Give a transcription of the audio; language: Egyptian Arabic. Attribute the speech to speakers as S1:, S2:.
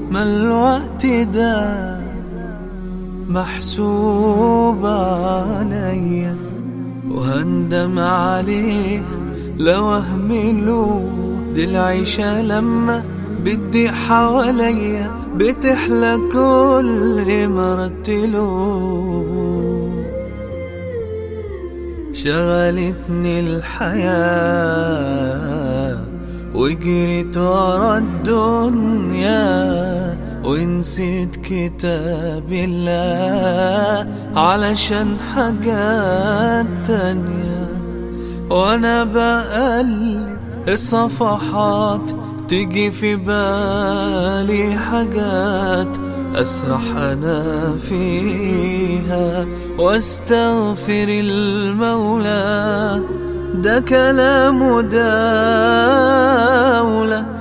S1: ما الوقت ده محسوب عليا وهندم عليه لو اهمله دي العيشة لما بدي حواليا بتحلى كل ما رتله شغلتني الحياة وجريت ورا الدنيا ونسيت كتاب الله علشان حاجات تانية وانا بقلب الصفحات تيجي في بالي حاجات أسرح أنا فيها واستغفر المولى ده كلام دولة